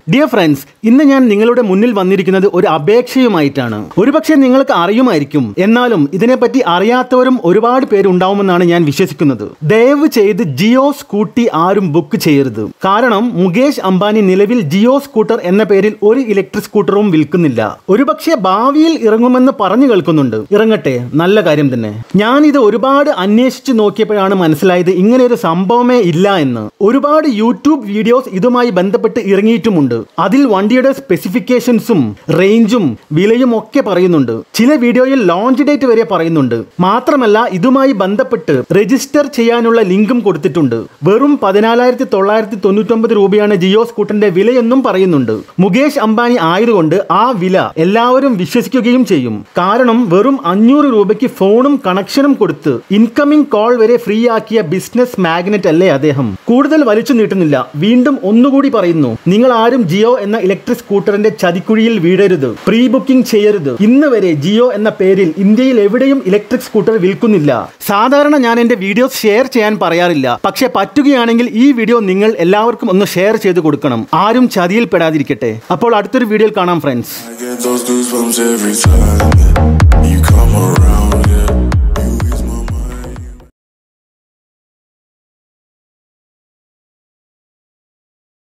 Dear friends ഇന്ന് ഞാൻ നിങ്ങളുടെ മുന്നിൽ വന്നിരിക്കുന്നത് ഒരു അപേക്ഷയുമായിട്ടാണ് ഒരുപക്ഷെ നിങ്ങൾക്ക് അറിയുമായിരിക്കും എന്നാലും ഇതിനെപ്പറ്റി അറിയാത്തവരും ഒരുപാട് പേരുണ്ടാവുമെന്നാണ് ഞാൻ വിശ്വസിക്കുന്നത് ദയവ് ചെയ്ത് ജിയോ സ്കൂട്ടി ആരും ബുക്ക് ചെയ്യരുത് കാരണം മുകേഷ് അംബാനി നിലവിൽ ജിയോ സ്കൂട്ടർ എന്ന പേരിൽ ഒരു ഇലക്ട്രിക് സ്കൂട്ടറും വിൽക്കുന്നില്ല ഒരുപക്ഷെ ഭാവിയിൽ ഇറങ്ങുമെന്ന് പറഞ്ഞു കേൾക്കുന്നുണ്ട് ഇറങ്ങട്ടെ നല്ല കാര്യം തന്നെ ഞാൻ ഇത് ഒരുപാട് അന്വേഷിച്ച് നോക്കിയപ്പോഴാണ് മനസ്സിലായത് ഇങ്ങനെ ഒരു സംഭവമേ ഇല്ല എന്ന് ഒരുപാട് യൂട്യൂബ് വീഡിയോസ് ഇതുമായി ബന്ധപ്പെട്ട് ഇറങ്ങിയിട്ടുമുണ്ട് അതിൽ വണ്ടിയുടെ സ്പെസിഫിക്കേഷൻസും റേഞ്ചും വിലയും ഒക്കെ പറയുന്നുണ്ട് ചില വീഡിയോയിൽ ലോഞ്ച് ഡേറ്റ് വരെ പറയുന്നുണ്ട് മാത്രമല്ല ഇതുമായി ബന്ധപ്പെട്ട് രജിസ്റ്റർ ചെയ്യാനുള്ള ലിങ്കും കൊടുത്തിട്ടുണ്ട് വെറും പതിനാലായിരത്തി തൊള്ളായിരത്തി തൊണ്ണൂറ്റൊമ്പത് രൂപയാണ് ജിയോ സ്കൂട്ടറിന്റെ വിലയെന്നും പറയുന്നുണ്ട് മുകേഷ് അംബാനി ആയതുകൊണ്ട് ആ വില എല്ലാവരും വിശ്വസിക്കുകയും ചെയ്യും കാരണം വെറും അഞ്ഞൂറ് രൂപയ്ക്ക് ഫോണും കണക്ഷനും കൊടുത്ത് ഇൻകമിംഗ് കോൾ വരെ ഫ്രീ ആക്കിയ ബിസിനസ് മാഗ്നറ്റ് അല്ലേ അദ്ദേഹം കൂടുതൽ വലിച്ചു നീട്ടുന്നില്ല വീണ്ടും ഒന്നുകൂടി പറയുന്നു നിങ്ങൾ ആരും ജിയോ എന്ന ഇലക്ട്രിക് സ്കൂട്ടറിന്റെ ചതിക്കുഴിയിൽ വീഴരുത് പ്രീ ബുക്കിംഗ് ചെയ്യരുത് ഇന്ന് വരെ ജിയോ എന്ന പേരിൽ ഇന്ത്യയിൽ എവിടെയും ഇലക്ട്രിക് സ്കൂട്ടർ വിൽക്കുന്നില്ല സാധാരണ ഞാൻ എന്റെ വീഡിയോസ് ഷെയർ ചെയ്യാൻ പറയാറില്ല പക്ഷെ പറ്റുകയാണെങ്കിൽ ഈ വീഡിയോ നിങ്ങൾ എല്ലാവർക്കും ഒന്ന് ഷെയർ ചെയ്ത് കൊടുക്കണം ആരും ചതിയിൽ പെടാതിരിക്കട്ടെ അപ്പോൾ അടുത്തൊരു വീഡിയോയിൽ കാണാം friends I get those goosebumps every time.